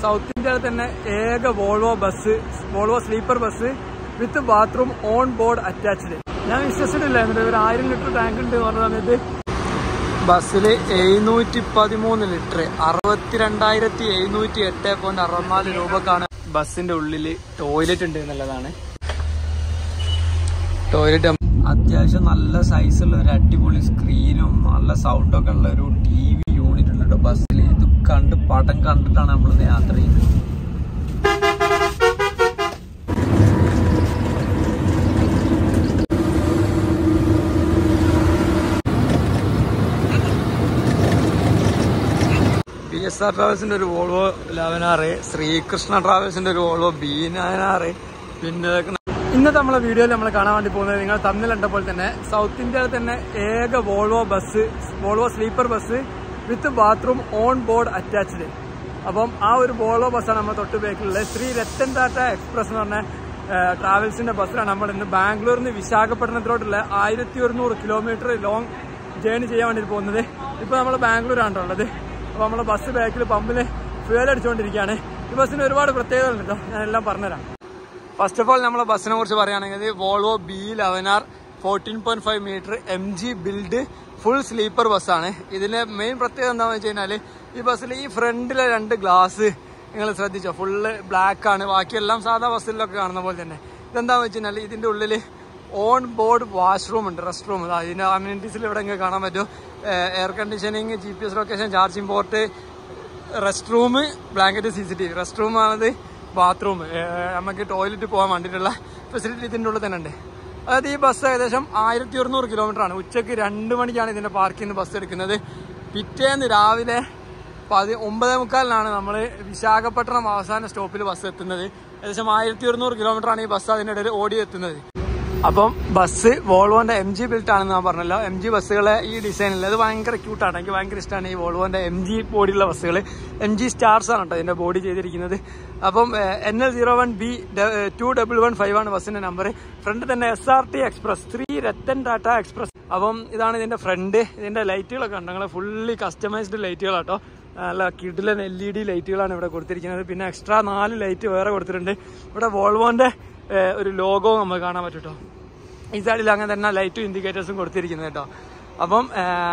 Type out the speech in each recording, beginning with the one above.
South ഇന്ത്യയിലെ തന്നെ ഏക Volvo bus Volvo sleeper bus with bathroom on board attached ഞാൻ വിശ്വസിച്ചിട്ടില്ലായിരുന്നു ഒരു ആയിരം ലിറ്റർ ടാങ്ക് ഉണ്ട് എന്ന് പറഞ്ഞ സമയത്ത് ബസ്സിൽ എഴുന്നൂറ്റി പതിമൂന്ന് ലിറ്റർ അറുപത്തിരണ്ടായിരത്തി എഴുന്നൂറ്റി എട്ട് പോയിന്റ് അറുപത്തിനാല് രൂപക്കാണ് ബസ്സിന്റെ ഉള്ളിൽ ടോയ്ലറ്റ് ഉണ്ട് എന്നുള്ളതാണ് ടോയ്ലറ്റ് അത്യാവശ്യം നല്ല സൈസുള്ള ഒരു അടിപൊളി സ്ക്രീനും നല്ല സൗണ്ടൊക്കെ ഉള്ള ഒരു ടി വി യൂണിറ്റ് ഉണ്ട് കേട്ടോ ബസ്സിൽ ഇത് കണ്ട് പടം കണ്ടിട്ടാണ് നമ്മൾ യാത്ര ചെയ്യുന്നത് പി എസ് ആർ ട്രാവൽസിന്റെ ഒരു വോൾവോ ലെവനാറ് ശ്രീകൃഷ്ണ ട്രാവൽസിന്റെ ഒരു വോൾവോ ബി നയനാറ് പിന്നെ ഇന്നത്തെ നമ്മളെ വീഡിയോയിൽ നമ്മൾ കാണാൻ വേണ്ടി പോകുന്നത് നിങ്ങൾ തമ്മിൽ കണ്ടപ്പോൾ തന്നെ സൗത്ത് ഇന്ത്യയിലെ തന്നെ ഏക Volvo bus Volvo sleeper bus with bathroom on board attached അപ്പം ആ ഒരു വോൾവോ ബസ്സാണ് നമ്മൾ തൊട്ട് ബേക്കിലുള്ളത് ശ്രീ രത്തൻ ടാറ്റ എക്സ്പ്രസ് എന്ന് പറഞ്ഞ ട്രാവൽസിന്റെ ബസ്സിലാണ് നമ്മൾ ഇന്ന് ബാംഗ്ലൂരിൽ നിന്ന് വിശാഖപട്ടണത്തിലോട്ടുള്ള ആയിരത്തി ഒരുന്നൂറ് കിലോമീറ്റർ ലോങ് ജേണി ചെയ്യാൻ വേണ്ടി പോകുന്നത് ഇപ്പോൾ നമ്മൾ ബാംഗ്ലൂരാണ് ഉള്ളത് അപ്പോൾ നമ്മൾ ബസ് ബാക്കിൽ പമ്പിൽ ഫ്യൂൽ അടിച്ചുകൊണ്ടിരിക്കുകയാണ് ഈ ബസ്സിന് ഒരുപാട് പ്രത്യേകതകളുണ്ട് കേട്ടോ ഞാൻ എല്ലാം പറഞ്ഞുതരാം ഫസ്റ്റ് ഓഫ് ഓൾ നമ്മളെ ബസ്സിനെ കുറിച്ച് പറയുകയാണെങ്കിൽ Volvo B eleven R fourteen point five meter M G build full sleeper ബസ്സാണ് ഇതിന്റെ മെയിൻ പ്രത്യേകത എന്താണെന്ന് വെച്ച് കഴിഞ്ഞാൽ ഈ ബസ്സിൽ ഈ ഫ്രണ്ടിലെ രണ്ട് ഗ്ലാസ് നിങ്ങൾ ശ്രദ്ധിച്ചോ ഫുള്ള് ബ്ലാക്ക് ആണ് ബാക്കിയെല്ലാം സാധാ ബസ്സിലൊക്കെ കാണുന്ന പോലെ തന്നെ ഇതെന്താണെന്ന് വെച്ച് കഴിഞ്ഞാൽ ഇതിന്റെ ഉള്ളിൽ ഓൺ ബോർഡ് വാഷ്റൂം ഉണ്ട് റെസ്റ്റ് റൂം അതിന്റെ അമ്യൂണിറ്റീസിൽ ഇവിടെ ഇങ്ങനെ കാണാൻ പറ്റും air conditioning G P S location charging port rest room blanket C C T V rest room ആണത് ബാത്റൂം നമുക്ക് ടോയ്ലറ്റ് പോകാൻ വേണ്ടിയിട്ടുള്ള ഫെസിലിറ്റി ഇതിൻ്റെ ഉള്ളിൽ തന്നെ ഉണ്ട് അതായത് ഈ ബസ് ഏകദേശം ആയിരത്തി ഒരുന്നൂറ് കിലോമീറ്റർ ആണ് ഉച്ചയ്ക്ക് രണ്ട് മണിക്കാണ് ഇതിന്റെ പാർക്കിൽ നിന്ന് ബസ് എടുക്കുന്നത് പിറ്റേന്ന് രാവിലെ പതി ഒമ്പതേ മുക്കാലിനാണ് നമ്മൾ വിശാഖപട്ടണം അവസാന സ്റ്റോപ്പിൽ ബസ് എത്തുന്നത് ഏകദേശം ആയിരത്തി ഒരുന്നൂറ് കിലോമീറ്റർ ആണ് ഈ ബസ് അതിനിടയിൽ ഓടി എത്തുന്നത് അപ്പം ബസ് വോൾവോന്റെ എം ജി ബിൽറ്റ് ആണെന്ന് ഞാൻ പറഞ്ഞല്ലോ എം ജി ബസ്സുകളെ ഈ ഡിസൈനിൽ അത് ഭയങ്കര ക്യൂട്ടാണ് എനിക്ക് ഭയങ്കര ഇഷ്ടമാണ് ഈ വോൾവോന്റെ എം ജി ബോഡിയുള്ള ബസ്സുകൾ എം ജി സ്റ്റാർസ് ആണ് കേട്ടോ ഇതിന്റെ ബോഡി ചെയ്തിരിക്കുന്നത് അപ്പം N L zero one B two double one five ആണ് ബസ്സിന്റെ നമ്പർ ഫ്രണ്ട് തന്നെ S R T express three Ratan Tata express അപ്പം ഇതാണ് ഇതിന്റെ ഫ്രണ്ട് ഇതിന്റെ ലൈറ്റുകളൊക്കെ ഉണ്ട് ഞങ്ങൾ ഫുള്ളി കസ്റ്റമൈസ്ഡ് ലൈറ്റുകളാട്ടോ നല്ല കിഡിലൻ എൽ ഇ ഡി ലൈറ്റുകളാണ് ഇവിടെ കൊടുത്തിരിക്കുന്നത് പിന്നെ എക്സ്ട്രാ നാല് ലൈറ്റ് വേറെ കൊടുത്തിട്ടുണ്ട് ഇവിടെ വോൾവോന്റെ ഒരു ലോഗോ നമുക്ക് കാണാൻ പറ്റും കേട്ടോ ഈ സൈഡിൽ അങ്ങനെ തന്നെ ലൈറ്റും ഇൻഡിക്കേറ്റേഴ്സും കൊടുത്തിരിക്കുന്നത് കേട്ടോ അപ്പം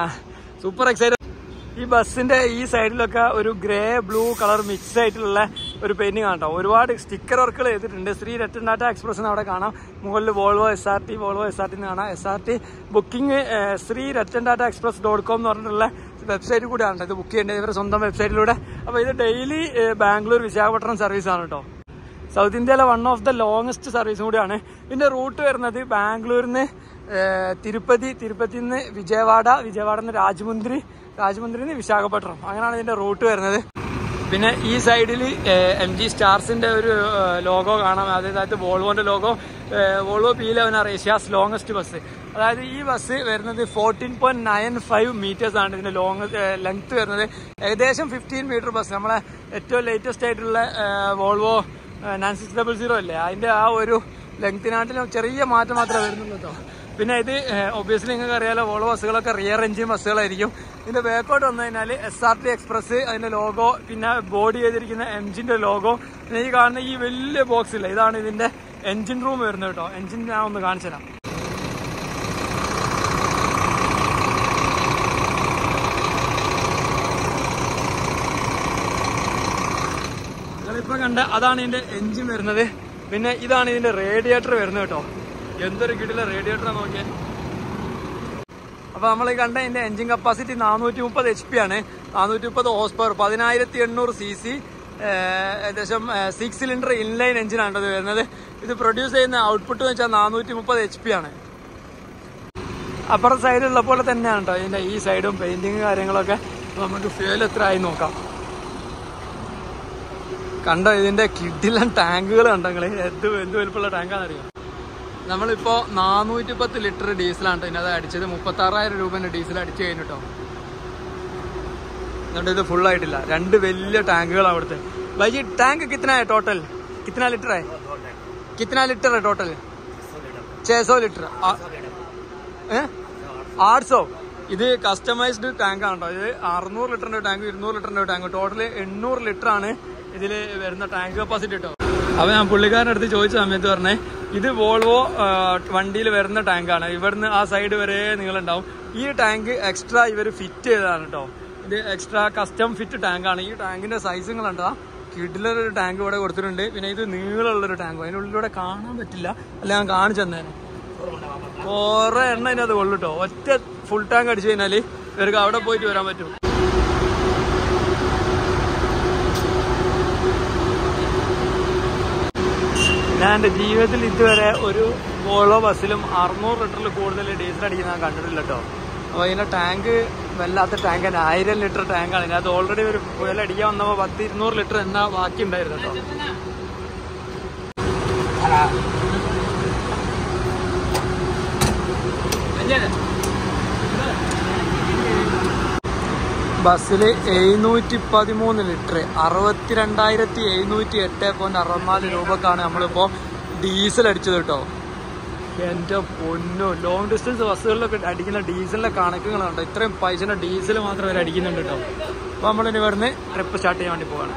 സൂപ്പർ എക്സൈറ്റഡ് ഈ ബസ്സിന്റെ ഈ സൈഡിലൊക്കെ ഒരു ഗ്രേ ബ്ലൂ കളർ മിക്സ് ആയിട്ടുള്ള ഒരു പെയിന്റിംഗ് ആണ് കേട്ടോ ഒരുപാട് സ്റ്റിക്കർ വർക്കുകൾ ചെയ്തിട്ടുണ്ട് ശ്രീ രത്തൻ ടാറ്റ എക്സ്പ്രസ് അവിടെ കാണാം മുകളിൽ Volvo S R T Volvo S R T കാണാം S R T booking Sri Ratan Tata express dot com എന്ന് പറഞ്ഞിട്ടുള്ള വെബ്സൈറ്റ് കൂടിയാണ് ഇത് ബുക്ക് ചെയ്യേണ്ടത് ഇവരുടെ സ്വന്തം വെബ്സൈറ്റിലൂടെ അപ്പോൾ ഇത് ഡെയിലി ബാംഗ്ലൂർ വിശാഖപട്ടണം സർവീസ് ആണ് കേട്ടോ സൗത്ത് ഇന്ത്യയിലെ വൺ ഓഫ് ദ ലോങ്സ്റ്റ് സർവീസും കൂടിയാണ് ഇതിന്റെ റൂട്ട് വരുന്നത് ബാംഗ്ലൂരിൽ നിന്ന് തിരുപ്പതി തിരുപ്പതിയിൽ നിന്ന് വിജയവാഡ വിജയവാഡ നിന്ന് രാജമുന്ദ്രി രാജമുന്ദ്രിയിൽ നിന്ന് വിശാഖപട്ടണം അങ്ങനെയാണ് ഇതിന്റെ റൂട്ട് വരുന്നത് പിന്നെ ഈ സൈഡിൽ എം ജി സ്റ്റാർസിന്റെ ഒരു ലോഗോ കാണാം അതായത് വോൾവോന്റെ logo Volvo P eleven R Asia's longest bus അതായത് ഈ ബസ് വരുന്നത് fourteen point nine five meters ആണ് ഇതിന്റെ ലോങ് ലെങ്ത് വരുന്നത് ഏകദേശം ഫിഫ്റ്റീൻ മീറ്റർ ബസ് നമ്മളെ ഏറ്റവും ലേറ്റസ്റ്റ് ആയിട്ടുള്ള Volvo nine six double zero അല്ലേ അതിന്റെ ആ ഒരു ലെങ്തിനാട്ടിലും ചെറിയ മാറ്റം മാത്രമേ വരുന്നുള്ളൂ കേട്ടോ പിന്നെ ഇത് ഒബിയസ്ലി നിങ്ങൾക്ക് അറിയാലോ വോളോ ബസ്സുകളൊക്കെ റിയർ എഞ്ചിൻ ബസ്സുകളായിരിക്കും ഇതിന്റെ ബാക്കോട്ട് വന്നു കഴിഞ്ഞാൽ എസ് ആർ ടി എക്സ്പ്രസ് അതിന്റെ ലോഗോ പിന്നെ ബോഡി ചെയ്തിരിക്കുന്ന എഞ്ചിന്റെ ലോഗോ പിന്നെ ഈ കാണുന്ന ഈ വലിയ ബോക്സ് ഇല്ല ഇതാണ് ഇതിന്റെ എഞ്ചിൻ റൂം വരുന്നത് കേട്ടോ എഞ്ചിൻ ഞാൻ ഒന്ന് കാണിച്ചു തരാം നിങ്ങളിപ്പോ കണ്ട അതാണ് ഇതിന്റെ എഞ്ചിൻ വരുന്നത് പിന്നെ ഇതാണ് ഇതിന്റെ റേഡിയേറ്റർ വരുന്നത് കേട്ടോ എന്തൊരു കിടില റേഡിയേറ്റർ നോക്കിയാൽ അപ്പൊ നമ്മൾ ഈ കണ്ട ഇതിന്റെ എഞ്ചിൻ കപ്പാസിറ്റി നാനൂറ്റി മുപ്പത് എച്ച് പി ആണ് നാനൂറ്റി മുപ്പത് ഹോസ് പവർ പതിനായിരത്തി എണ്ണൂറ് സി സി ഏകദേശം സിക്സ് സിലിണ്ടർ ഇൻലൈൻ എഞ്ചിനാണ് ഇത് വരുന്നത് ഇത് പ്രൊഡ്യൂസ് ചെയ്യുന്ന ഔട്ട്പുട്ട് എന്ന് വെച്ചാൽ നാനൂറ്റി മുപ്പത് എച്ച് പി ആണ് അപ്പുറത്തെ സൈഡിലുള്ള പോലെ തന്നെയാണ് കേട്ടോ ഇതിന്റെ ഈ സൈഡും പെയിന്റിങ് കാര്യങ്ങളൊക്കെ നമുക്ക് ഫ്യൂൽ എത്ര ആയി നോക്കാം കണ്ടോ ഇതിന്റെ കിഡിലൻ ടാങ്കുകൾ കണ്ടോ നിങ്ങള് എന്ത് എന്ത് വലുപ്പമുള്ള ടാങ്കാണെന്നറിയോ നമ്മളിപ്പോ നാനൂറ്റി പത്ത് ലിറ്റർ ഡീസലാണ് ഇതിനകത്ത് അടിച്ചത് മുപ്പത്തി ആറായിരം രൂപന്റെ ഡീസൽ അടിച്ചു കഴിഞ്ഞിട്ടോ എന്നിട്ട് ഇത് ഫുൾ ആയിട്ടില്ല രണ്ട് വലിയ ടാങ്കുകളാണ് അവിടുത്തെ ഭായി ടാങ്ക് കിतना है टोटल कितना लीटर है कितना लीटर है टोटल छह सौ लीटर ആറ് സോ ഇത് കസ്റ്റമൈസ്ഡ് ടാങ്ക് ആണ് കേട്ടോ ഇത് അറുന്നൂറ് ലിറ്ററിന്റെ ടാങ്ക് ഇരുന്നൂറ് ലിറ്ററിന്റെ ടാങ്ക് ടോട്ടൽ എണ്ണൂറ് ലിറ്റർ ആണ് ഇതിൽ വരുന്ന ടാങ്ക് കപ്പാസിറ്റി കേട്ടോ അപ്പോൾ ഞാൻ പുള്ളിക്കാരൻ്റെ അടുത്ത് ചോദിച്ച സമയത്ത് പറഞ്ഞേ ഇത് വോൾവോ വണ്ടിയിൽ വരുന്ന ടാങ്കാണ് ഇവിടുന്ന് ആ സൈഡ് വരെ നീളുണ്ടാവും ഈ ടാങ്ക് എക്സ്ട്രാ ഇവർ ഫിറ്റ് ചെയ്തതാണ് കേട്ടോ ഇത് എക്സ്ട്രാ കസ്റ്റം ഫിറ്റ് ടാങ്കാണ് ഈ ടാങ്കിന്റെ സൈസുകൾ കണ്ടോ കിഡിലൊരു ടാങ്ക് ഇവിടെ കൊടുത്തിട്ടുണ്ട് പിന്നെ ഇത് നീളമുള്ളൊരു ടാങ്ക് അതിനുള്ളിലൂടെ കാണാൻ പറ്റില്ല അല്ല ഞാൻ കാണിച്ചു തന്നേനെ കുറെ എണ്ണ അതിനകത്ത് കൊള്ളിട്ടോ ഒറ്റ ഫുൾ ടാങ്ക് അടിച്ചു കഴിഞ്ഞാല് ഇവർക്ക് അവിടെ പോയിട്ട് വരാൻ പറ്റും ഞാൻ എൻ്റെ ജീവിതത്തിൽ ഇതുവരെ ഒരു വോളോ ബസ്സിലും അറുന്നൂറ് ലിറ്ററിൽ കൂടുതൽ ഡീസൽ അടിക്കുന്ന ഞാൻ കണ്ടിട്ടില്ല കേട്ടോ അപ്പോൾ ഇതിൻ്റെ ടാങ്ക് വല്ലാത്ത ടാങ്ക് തന്നെ ആയിരം ലിറ്റർ ടാങ്കാണ് ഇതിനകത്ത് ഓൾറെഡി ഒരു പുയൽ അടിക്കാൻ വന്നപ്പോൾ പത്ത് ഇരുന്നൂറ് ലിറ്റർ എണ്ണ ബാക്കി ഉണ്ടായിരുന്നു കേട്ടോ ബസ്സിൽ എഴുന്നൂറ്റി പതിമൂന്ന് ലിറ്റർ അറുപത്തിരണ്ടായിരത്തി എഴുന്നൂറ്റി എട്ട് പോയിന്റ് അറുപത്തിനാല് രൂപക്കാണ് നമ്മളിപ്പോൾ ഡീസൽ അടിച്ചത് കേട്ടോ എൻ്റെ പൊന്നു ലോങ് ഡിസ്റ്റൻസ് ബസ്സുകളിലൊക്കെ അടിക്കുന്ന ഡീസലിന്റെ കണക്കുകൾ കണ്ടോ ഇത്രയും പൈസയുടെ ഡീസൽ മാത്രം അവർ അടിക്കുന്നുണ്ട് കേട്ടോ അപ്പോൾ നമ്മളിനി ഇവിടുന്ന് ട്രിപ്പ് സ്റ്റാർട്ട് ചെയ്യാൻ വേണ്ടി പോവാണ്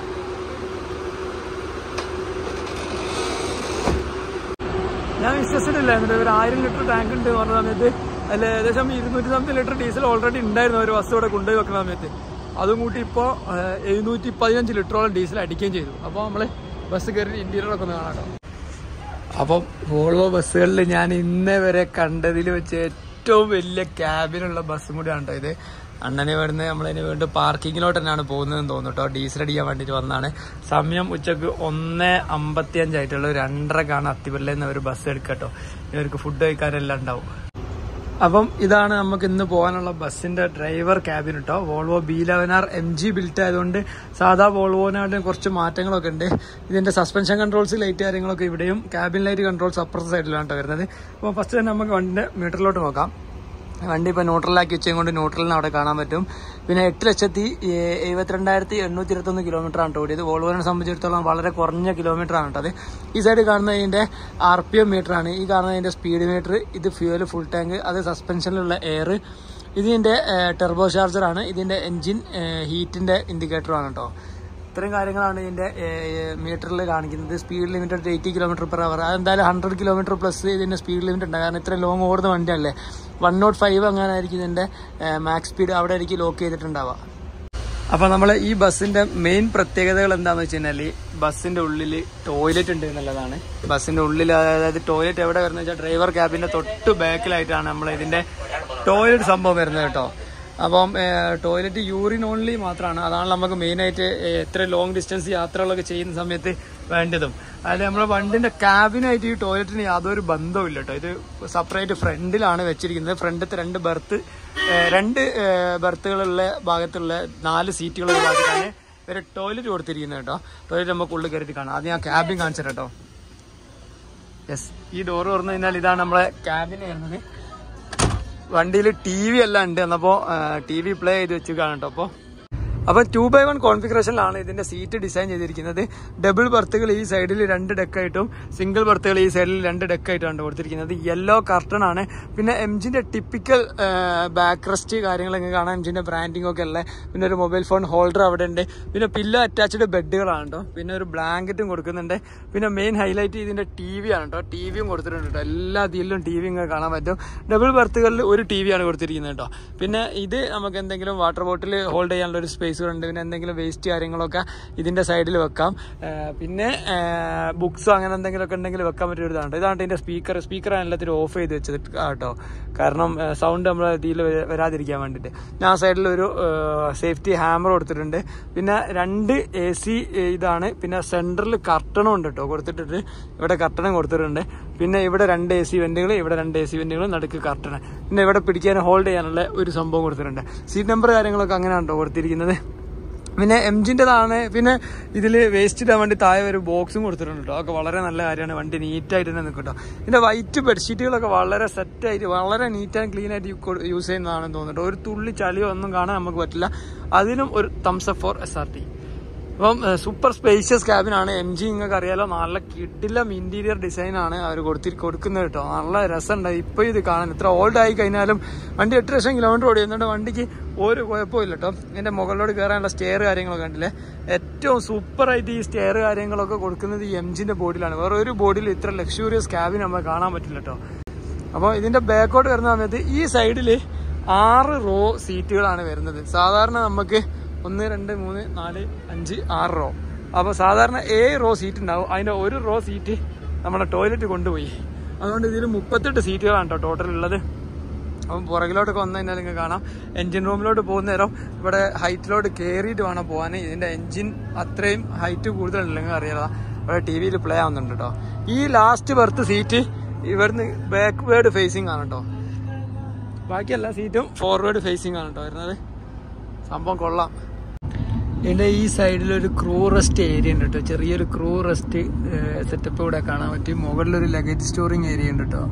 ഞാൻ വിശ്വസിച്ചിട്ടില്ല എന്നിട്ട് ഒരു ആയിരം ലിറ്റർ ടാങ്ക് ഉണ്ട് പറഞ്ഞ സമയത്ത് അതിൽ ഏകദേശം ഇരുന്നൂറ്റി സംതിങ് ലിറ്റർ ഡീസൽ ഓൾറെഡി ഉണ്ടായിരുന്നു ഒരു ബസ് ഇവിടെ കൊണ്ടുപോയി വെക്കുന്ന സമയത്ത് അതും കൂട്ടി ഇപ്പോൾ എഴുന്നൂറ്റി പതിനഞ്ച് ലിറ്ററോളം ഡീസൽ അടിക്കുകയും ചെയ്തു അപ്പോൾ നമ്മൾ ബസ് കയറി ഇന്റീരിയറൊക്കെ ഒന്ന് കാണാം കേട്ടോ അപ്പം വോൾവോ ബസ്സുകളിൽ ഞാൻ ഇന്നേ വരെ കണ്ടതിൽ വെച്ച് ഏറ്റവും വലിയ ക്യാബിനുള്ള ബസ്സും കൂടിയാണ് കേട്ടോ ഇത് അണ്ണനെ ഇവിടുന്ന് നമ്മളതിന് വേണ്ടി പാർക്കിങ്ങിലോട്ട് തന്നെയാണ് പോകുന്നതെന്ന് തോന്നുന്നു കേട്ടോ ഡീസൽ അടിക്കാൻ വേണ്ടിയിട്ട് വന്നതാണ് സമയം ഉച്ചക്ക് ഒന്ന് അമ്പത്തി അഞ്ചായിട്ടുള്ള രണ്ടരക്കാണ് അത്തിപ്പല്ലിൽ നിന്ന് ഒരു ബസ് എടുക്കട്ടോ ഇവർക്ക് ഫുഡ് കഴിക്കാനെല്ലാം ഉണ്ടാവും അപ്പം ഇതാണ് നമുക്ക് ഇന്ന് പോകാനുള്ള ബസ്സിന്റെ ഡ്രൈവർ ക്യാബിൻ കേട്ടോ Volvo B eleven R M G built ആയതുകൊണ്ട് സാധാ വോൾവോനായിട്ട് കുറച്ച് മാറ്റങ്ങളൊക്കെ ഉണ്ട് ഇതിന്റെ സസ്പെൻഷൻ കൺട്രോൾസ് ലൈറ്റ് കാര്യങ്ങളൊക്കെ ഇവിടെയും ക്യാബിൻ ലൈറ്റ് കൺട്രോൾസ് അപ്പുറത്തെ സൈഡിലാണ് കേട്ടോ വരുന്നത് അപ്പോൾ ഫസ്റ്റ് തന്നെ നമുക്ക് വണ്ടിന്റെ മീറ്ററിലോട്ട് നോക്കാം വണ്ടി ഇപ്പോൾ ന്യൂട്രലാക്കി വെച്ചതും കൊണ്ട് ന്യൂട്രലിന് അവിടെ കാണാൻ പറ്റും പിന്നെ എട്ട് ലക്ഷത്തി ഏ- എഴുപത്തിരണ്ടായിരത്തി എണ്ണൂറ്റി ഇരുപത്തൊന്ന് കിലോമീറ്റർ ആണ് ഓടിയത് വോൾവോനെ സംബന്ധിച്ചിടത്തോളം വളരെ കുറഞ്ഞ കിലോമീറ്റർ ആണ് കേട്ടോ അത് ഈ സൈഡ് കാണുന്നതിന്റെ ആർ പി എം മീറ്റർ ആണ് ഈ കാണുന്നതിന്റെ സ്പീഡ് മീറ്റർ ഇത് ഫ്യൂവൽ ഫുൾ ടാങ്ക് അത് സസ്പെൻഷനിലുള്ള എയർ ഇതിന്റെ ടെർബോ ചാർജർ ആണ് ഇതിന്റെ എഞ്ചിൻ ഹീറ്റിന്റെ ഇൻഡിക്കേറ്റർ ആണ് കേട്ടോ ഇത്രയും കാര്യങ്ങളാണ് ഇതിന്റെ മീറ്ററിൽ കാണിക്കുന്നത് speed limit eighty kilometer per hour അതെന്തായാലും ഹൺഡ്രഡ് കിലോമീറ്റർ പ്ലസ് ഇതിന്റെ സ്പീഡ് ലിമിറ്റ് ഉണ്ട് കാരണം ഇത്രയും ലോങ് ഓടുന്ന വണ്ടിയല്ലേ വൺ നോട്ട് ഫൈവ് അങ്ങനെ ആയിരിക്കും ഇതിന്റെ മാക്സ് സ്പീഡ് അവിടെ ആയിരിക്കും ലോക്ക് ചെയ്തിട്ടുണ്ടാവുക അപ്പൊ നമ്മൾ ഈ ബസ്സിന്റെ മെയിൻ പ്രത്യേകതകൾ എന്താന്ന് വെച്ച് കഴിഞ്ഞാല് ബസ്സിന്റെ ഉള്ളിൽ ടോയ്ലറ്റ് ഉണ്ട് എന്നുള്ളതാണ് ബസ്സിന്റെ ഉള്ളിൽ അതായത് ടോയ്ലറ്റ് എവിടെ വരുന്നത് വെച്ചാൽ ഡ്രൈവർ ക്യാബിന്റെ തൊട്ട് ബാക്കിലായിട്ടാണ് നമ്മൾ ഇതിന്റെ ടോയ്ലറ്റ് സംഭവം വരുന്നത് കേട്ടോ അപ്പം ടോയ്ലറ്റ് യൂറിൻ ഓൺലി മാത്രമാണ് അതാണ് നമുക്ക് മെയിനായിട്ട് എത്ര ലോങ് ഡിസ്റ്റൻസ് യാത്രകളൊക്കെ ചെയ്യുന്ന സമയത്ത് വേണ്ടതും അതായത് നമ്മുടെ വണ്ടിന്റെ ക്യാബിനായിട്ട് ഈ ടോയ്ലറ്റിന് യാതൊരു ബന്ധവും ഇല്ല കേട്ടോ ഇത് സെപ്പറേറ്റ് ഫ്രണ്ടിലാണ് വെച്ചിരിക്കുന്നത് ഫ്രണ്ടത്തെ രണ്ട് ബർത്ത് രണ്ട് ബർത്തുകളുള്ള ഭാഗത്തുള്ള നാല് സീറ്റുകളുള്ള ഭാഗത്താണ് ഇവര് ടോയ്ലറ്റ് കൊടുത്തിരിക്കുന്നത് കേട്ടോ ടോയ്ലറ്റ് നമുക്ക് ഉള്ളിൽ കയറിയിട്ട് കാണാം അത് ഞാൻ ക്യാബിൻ കാണിച്ചു തരാം കേട്ടോ യെസ് ഈ ഡോർ തുറന്നു കഴിഞ്ഞാൽ ഇതാണ് നമ്മളെ ക്യാബിൻ വരുന്നത് വണ്ടിയിൽ ടി വി എല്ലാം ഉണ്ട് എന്നപ്പോ ടി വി പ്ലേ ചെയ്ത് വെച്ച് കേട്ടോ അപ്പോൾ അപ്പൊ ടു ബൈ വൺ കോൺഫിഗറേഷനിലാണ് ഇതിന്റെ സീറ്റ് ഡിസൈൻ ചെയ്തിരിക്കുന്നത് ഡബിൾ ബർത്തുകൾ ഈ സൈഡിൽ രണ്ട് ഡെക്കായിട്ടും സിംഗിൾ ബർത്തുകൾ ഈ സൈഡിൽ രണ്ട് ഡെക്കായിട്ടാണ് കൊടുത്തിരിക്കുന്നത് യെല്ലോ കർട്ടൺ ആണ് പിന്നെ എംജിന്റെ ടിപ്പിക്കൽ ബാക്ക് റെസ്റ്റ് കാര്യങ്ങളൊക്കെ കാണാം എംജിന്റെ ബ്രാൻഡിംഗ് ഒക്കെ ഉള്ള പിന്നെ ഒരു മൊബൈൽ ഫോൺ ഹോൾഡർ അവിടെ ഉണ്ട് പിന്നെ പില്ലോ അറ്റാച്ച്ഡ് ബെഡുകളാണ് കേട്ടോ പിന്നെ ഒരു ബ്ലാങ്കറ്റും കൊടുക്കുന്നുണ്ട് പിന്നെ മെയിൻ ഹൈലൈറ്റ് ഇതിന്റെ ടി വി ആണ് കേട്ടോ ടി വിയും കൊടുത്തിട്ടുണ്ട് കേട്ടോ എല്ലാ ഇതിലും ടി വി ഇങ്ങനെ കാണാൻ പറ്റും ഡബിൾ ബർത്തുകളിൽ ഒരു ടി വി ആണ് കൊടുത്തിരിക്കുന്നത് കേട്ടോ പിന്നെ ഇത് നമുക്ക് എന്തെങ്കിലും വാട്ടർ ബോട്ടിൽ ഹോൾഡ് ചെയ്യാനുള്ള ഒരു സ്പേസ് ഉണ്ട് പിന്നെ എന്തെങ്കിലും വേസ്റ്റ് കാര്യങ്ങളൊക്കെ ഇതിന്റെ സൈഡിൽ വെക്കാം ആ, പിന്നെ ബുക്സോ അങ്ങനെ എന്തെങ്കിലുമൊക്കെ ഉണ്ടെങ്കിൽ വെക്കാൻ പറ്റിയ ഒരു ഇതാണ് ഇതാണ് ഇതിന്റെ സ്പീക്കർ സ്പീക്കർ എല്ലാത്തിനും ഓഫ് ചെയ്ത് വെച്ചത് കേട്ടോ കാരണം സൗണ്ട് നമ്മൾ ഇതിൽ വരാതിരിക്കാൻ വേണ്ടിയിട്ട് ഞാൻ ആ സൈഡിൽ ഒരു സേഫ്റ്റി ഹാമർ കൊടുത്തിട്ടുണ്ട് പിന്നെ രണ്ട് എ സി ഇതാണ് പിന്നെ സെൻറ്ററിൽ കർട്ടണും ഉണ്ട് കേട്ടോ കൊടുത്തിട്ടിട്ട് ഇവിടെ കർട്ടനും കൊടുത്തിട്ടുണ്ട് പിന്നെ ഇവിടെ രണ്ട് എ സി വെന്റുകൾ ഇവിടെ രണ്ട് എ സി വെന്റുകൾ നടുക്ക് കർട്ടൺ പിന്നെ ഇവിടെ പിടിക്കാൻ ഹോൾഡ് ചെയ്യാനുള്ള ഒരു സംഭവം കൊടുത്തിട്ടുണ്ട് സീറ്റ് നമ്പർ കാര്യങ്ങളൊക്കെ അങ്ങനെയാണ് കേട്ടോ കൊടുത്തിരിക്കുന്നത് പിന്നെ എംജിൻ്റെതാണ് പിന്നെ ഇതിൽ വേസ്റ്റ് ഇടാൻ വേണ്ടി താഴെ ഒരു ബോക്സും കൊടുത്തിട്ടുണ്ട് കേട്ടോ അതൊക്കെ വളരെ നല്ല കാര്യമാണ് വണ്ടി നീറ്റായിട്ട് തന്നെ നിൽക്കും കേട്ടോ ഇതിൻ്റെ വൈറ്റ് ബെഡ്ഷീറ്റുകളൊക്കെ വളരെ സെറ്റായിട്ട് വളരെ നീറ്റ് ആൻഡ് ക്ലീൻ ആയിട്ട് യൂസ് ചെയ്യുന്നതാണെന്ന് തോന്നുന്നുണ്ട് ഒരു തുള്ളി ചളിയോ ഒന്നും കാണാൻ നമുക്ക് പറ്റില്ല അതിനും ഒരു thumbs up for S R T അപ്പം സൂപ്പർ സ്പേഷ്യസ് ക്യാബിനാണ് എം ജി നിങ്ങൾക്ക് അറിയാലോ നല്ല കിഡിലം ഇന്റീരിയർ ഡിസൈൻ ആണ് അവർ കൊടുത്തി കൊടുക്കുന്നത് കേട്ടോ നല്ല രസമുണ്ട് ഇപ്പൊ ഇത് കാണാൻ ഇത്ര ഓൾഡ് ആയി കഴിഞ്ഞാലും വണ്ടി എട്ട് ലക്ഷം കിലോമീറ്റർ ഓടി എന്നിട്ട് വണ്ടിക്ക് ഒരു കുഴപ്പമില്ല കേട്ടോ ഇതിന്റെ മുകളിലോട്ട് കയറാനുള്ള സ്റ്റെയർ കാര്യങ്ങളൊക്കെ കണ്ടില്ലേ ഏറ്റവും സൂപ്പറായിട്ട് ഈ സ്റ്റെയർ കാര്യങ്ങളൊക്കെ കൊടുക്കുന്നത് ഈ എംജിന്റെ ബോഡിയിലാണ് വേറെ ഒരു ബോഡിയിൽ ഇത്ര ലക്ഷൂറിയസ് ക്യാബിൻ നമ്മൾ കാണാൻ പറ്റില്ല കേട്ടോ അപ്പോൾ ഇതിന്റെ ബാക്കോട്ട് വരുന്ന സമയത്ത് ഈ സൈഡിൽ ആറ് റോ സീറ്റുകളാണ് വരുന്നത് സാധാരണ നമുക്ക് ഒന്ന് രണ്ട് മൂന്ന് നാല് അഞ്ച് ആറ് റോ അപ്പോൾ സാധാരണ ഏഴ് റോ സീറ്റ് ഉണ്ടാവും അതിന്റെ ഒരു റോ സീറ്റ് നമ്മളെ ടോയ്ലറ്റ് കൊണ്ടുപോയി അതുകൊണ്ട് ഇതിൽ മുപ്പത്തെട്ട് സീറ്റുകളാണ് കേട്ടോ ടോട്ടൽ ഉള്ളത് അപ്പം പുറകിലോട്ടൊക്കെ വന്നു കഴിഞ്ഞാൽ നിങ്ങൾക്ക് കാണാം എൻജിൻ റൂമിലോട്ട് പോകുന്ന നേരം ഇവിടെ ഹൈറ്റിലോട്ട് കയറിയിട്ട് വേണം പോകാൻ ഇതിന്റെ എൻജിൻ അത്രയും ഹൈറ്റ് കൂടുതലുണ്ടെങ്കിൽ അറിയാം ഇവിടെ ടി വിയിൽ പ്ലേ ആവുന്നുണ്ട് കേട്ടോ ഈ ലാസ്റ്റ് ബർത്ത് സീറ്റ് ഇവിടുന്ന് ബാക്ക്വേർഡ് ഫേസിംഗ് ആണ് കേട്ടോ ബാക്കി എല്ലാ സീറ്റും ഫോർവേഡ് ഫേസിംഗ് ആണ് കേട്ടോ വരുന്നത് സംഭവം കൊള്ളാം ഇതിന്റെ ഈ സൈഡിൽ ഒരു ക്രൂ റെസ്റ്റ് ഏരിയ ഉണ്ട് കേട്ടോ ചെറിയൊരു ക്രൂ റെസ്റ്റ് സെറ്റപ്പ് ഇവിടെ കാണാൻ പറ്റും മുകളിലൊരു ലഗേജ് സ്റ്റോറിങ് ഏരിയ ഉണ്ട് കേട്ടോ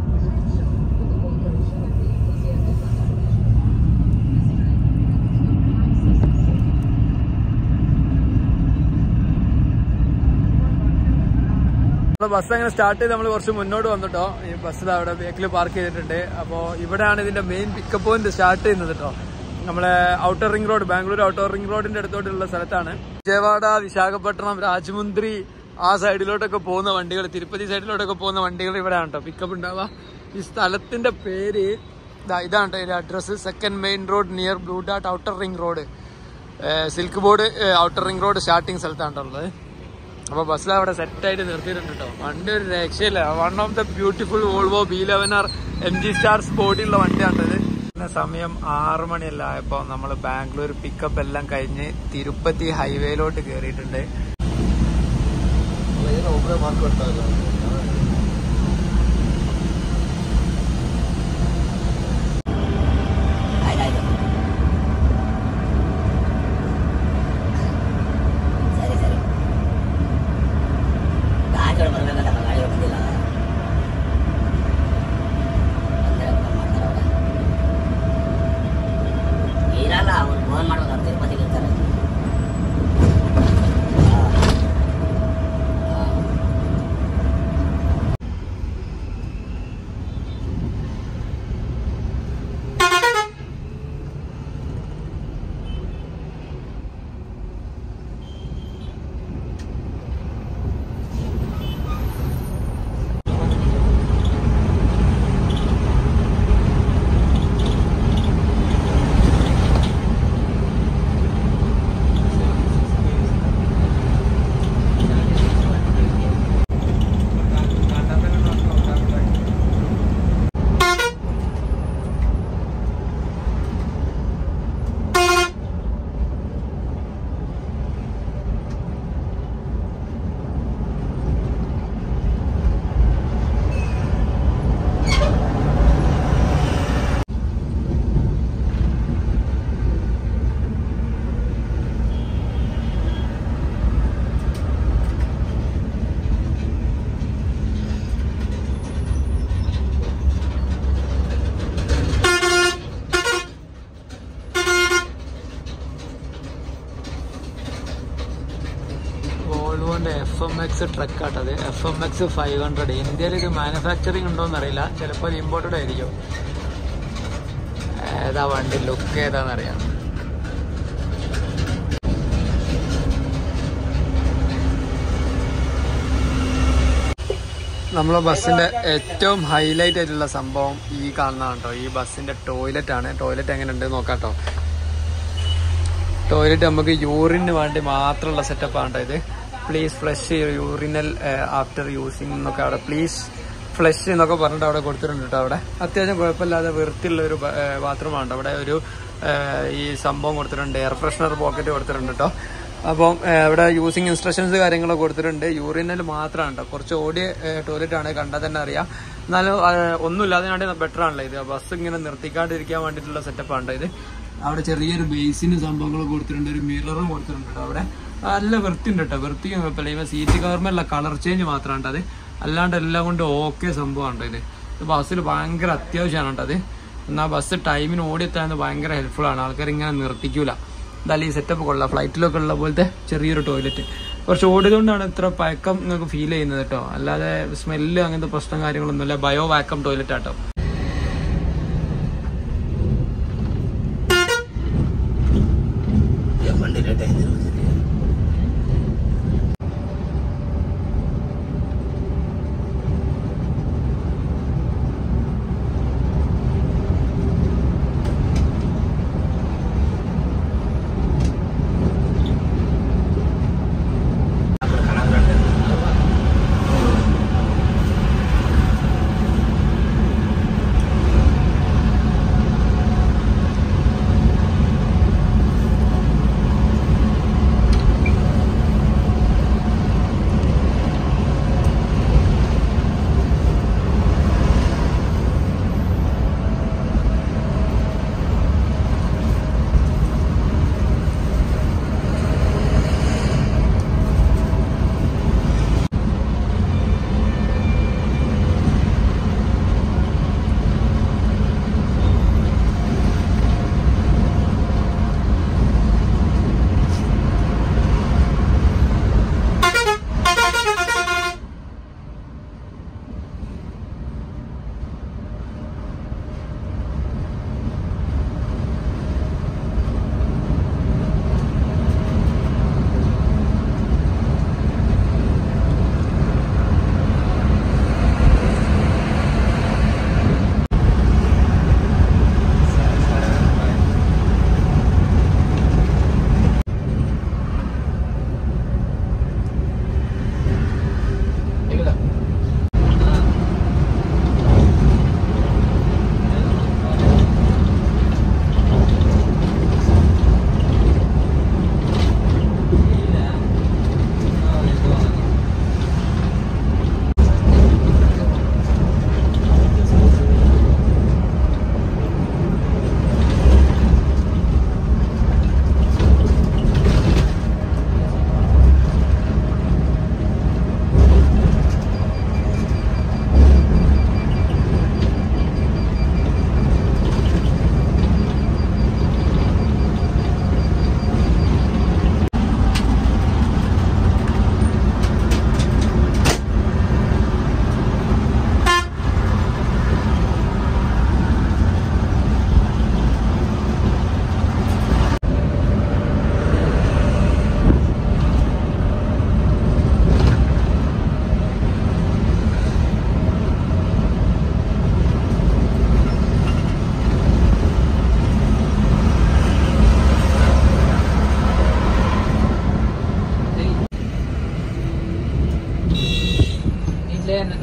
ബസ് അങ്ങനെ സ്റ്റാർട്ട് ചെയ്ത് നമ്മൾ കുറച്ച് മുന്നോട്ട് വന്നിട്ടോ ഈ ബസ് അവിടെ ബേക്കിൽ പാർക്ക് ചെയ്തിട്ടുണ്ട് അപ്പോൾ ഇവിടെയാണ് ഇതിന്റെ മെയിൻ പിക്കപ്പ് പോയിന്റ് സ്റ്റാർട്ട് ചെയ്യുന്നത് കേട്ടോ നമ്മളെ outer ring road Bangalore outer ring റോഡിന്റെ അടുത്തോട്ടുള്ള സ്ഥലത്താണ് വിജയവാഡ വിശാഖപട്ടണം രാജമുന്ദ്രി ആ സൈഡിലോട്ടൊക്കെ പോകുന്ന വണ്ടികൾ തിരുപ്പതി സൈഡിലോട്ടൊക്കെ പോകുന്ന വണ്ടികൾ ഇവിടെയാണ് കേട്ടോ പിക്കപ്പ് ഉണ്ടാവുക ഈ സ്ഥലത്തിന്റെ പേര് ദാ ഇതാണ് കേട്ടോ ഇതിന്റെ address second main road near blue ഡാട്ട് outer ring road silk board outer ring road starting സ്ഥലത്താണ് ഉള്ളത് അപ്പൊ ബസ്സിൽ അവിടെ സെറ്റ് ആയിട്ട് നിർത്തിയിട്ടുണ്ട് കേട്ടോ വണ്ടി ഒരു രക്ഷയില്ല one of the beautiful Volvo B eleven R M G star സ്പോർട്ടിലുള്ള വണ്ടിയാണിത് പിന്നെ സമയം ആറ് മണിയല്ല ആയപ്പോ നമ്മൾ ബാംഗ്ലൂർ പിക്കപ്പ് എല്ലാം കഴിഞ്ഞ് തിരുപ്പതി ഹൈവേയിലോട്ട് കയറിയിട്ടുണ്ട് ಒಬ್ಬರೇ ಮಾಡ್ಕೊಡ್ತಾ ಇಲ್ಲ ಆಯ್ತಾಯ್ತು ಸರಿ ಸರಿ ಗಾಡಿ ಬರ್ಬೇಕಲ್ಲ ಗಾಡಿ ಬಂದಿಲ್ಲ ಬಂದ್ರೆ ಫೋನ್ ಮಾಡ್ತಾರೆ ಅವ್ರು. ಇರಲ್ಲ ಅವ್ರು ಫೋನ್ ಮಾಡ್ಬೇಕು ಅವ್ರು ತಿರುಪತಿಗೆ ಇರ್ತಾರೆ ಹಾ. ಹಾ. വോൾവോന്റെ എഫ് എം എക്സ് ട്രക്ക് ആട്ടത് F M X five hundred ഇന്ത്യയിൽ ഇത് മാനുഫാക്ചറിങ് ഉണ്ടോന്ന് അറിയില്ല ചിലപ്പോൾ ഇത് ഇമ്പോർട്ടഡ് ആയിരിക്കും ഏതാ വണ്ടി ലുക്ക് ഏതാന്നറിയാം നമ്മളെ ബസ്സിന്റെ ഏറ്റവും ഹൈലൈറ്റ് ആയിട്ടുള്ള സംഭവം ഈ കാണുന്നതാണ് കേട്ടോ ഈ ബസ്സിന്റെ ടോയ്ലറ്റ് ആണ് ടോയ്ലറ്റ് എങ്ങനെ ഉണ്ട് നോക്കാം കേട്ടോ ടോയ്ലറ്റ് നമുക്ക് യൂറിന് വേണ്ടി മാത്രമുള്ള സെറ്റപ്പ് ആണ് ഇത് please flush urinal after using എന്നൊക്കെ അവിടെ പ്ലീസ് ഫ്ലഷ് എന്നൊക്കെ പറഞ്ഞിട്ട് അവിടെ കൊടുത്തിട്ടുണ്ട് കേട്ടോ അവിടെ അത്യാവശ്യം കുഴപ്പമില്ലാതെ വൃത്തിയുള്ള ഒരു ബാത്റൂമാണ് അവിടെ ഒരു ഏഹ്, ഈ സംഭവം കൊടുത്തിട്ടുണ്ട് എയർ ഫ്രഷ്നർ പോക്കറ്റ് കൊടുത്തിട്ടുണ്ട് കേട്ടോ അപ്പം ഏഹ്, ഇവിടെ യൂസിങ് ഇൻസ്ട്രക്ഷൻസ് കാര്യങ്ങളൊക്കെ കൊടുത്തിട്ടുണ്ട് യൂറിനൽ മാത്രമാണ് കേട്ടോ കുറച്ച് ഓടിയ ടോയ്ലറ്റ് ആണ് കണ്ടാൽ തന്നെ അറിയാം എന്നാലും ഏഹ്, ഒന്നുമില്ലാതെ വേണ്ടി ബെറ്റർ ആണല്ലോ ഇത് ബസ് ഇങ്ങനെ നിർത്തിക്കാണ്ടിരിക്കാൻ വേണ്ടിയിട്ടുള്ള സെറ്റപ്പാണ് ഇത് അവിടെ ചെറിയൊരു ബേസിന് സംഭവങ്ങൾ കൊടുത്തിട്ടുണ്ട് ഒരു മിററും കൊടുത്തിട്ടുണ്ട് കേട്ടോ അവിടെ നല്ല വൃത്തി ഉണ്ട് കേട്ടോ വൃത്തി കുഴപ്പമില്ല ഇവ സീറ്റ് കവറിനുള്ള കളർ ചേഞ്ച് മാത്രമാണ് അത് അല്ലാണ്ട് എല്ലാം കൊണ്ട് ഓക്കെ സംഭവമാണ് ഇത് ഇത് ബസ്സിൽ ഭയങ്കര അത്യാവശ്യമാണ് കേട്ടോ അത് എന്നാൽ ബസ് ടൈമിന് ഓടിയെത്താൻ ഭയങ്കര ഹെൽപ്ഫുൾ ആണ് ആൾക്കാർ ഇങ്ങനെ നിർത്തിക്കൂല എന്തായാലും ഈ സെറ്റപ്പ് കൊള്ളാം ഫ്ലൈറ്റിലൊക്കെ ഉള്ള പോലത്തെ ചെറിയൊരു ടോയ്ലറ്റ് കുറച്ച് ഓടിയതുകൊണ്ടാണ് ഇത്ര പഴക്കം നിങ്ങൾക്ക് ഫീൽ ചെയ്യുന്നത് കേട്ടോ അല്ലാതെ സ്മെല്ല് അങ്ങനത്തെ പ്രശ്നം കാര്യങ്ങളൊന്നുമില്ല ബയോ വാക്കം ടോയ്ലറ്റ് ആട്ടോ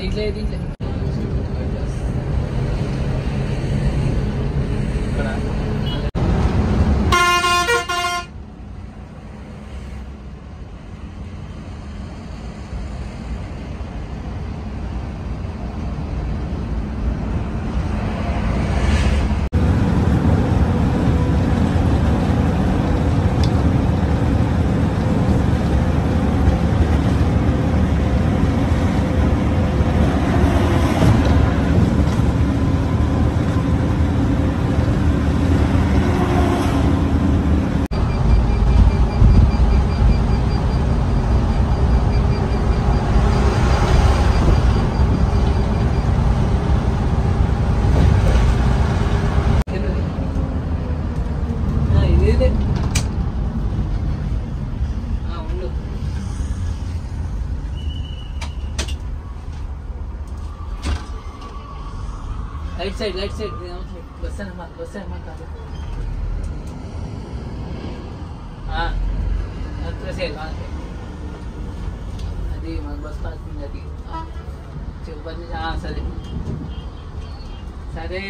സൈഡിൽ എഴുതിയില്ല ആ ഇത് ഇത് ആ ഉണ്ട് right side right side bus bus ആ അത്ര സൈഡ് అది మన బస్ పార్కింగ్ అది చెప్పండి సరే సరే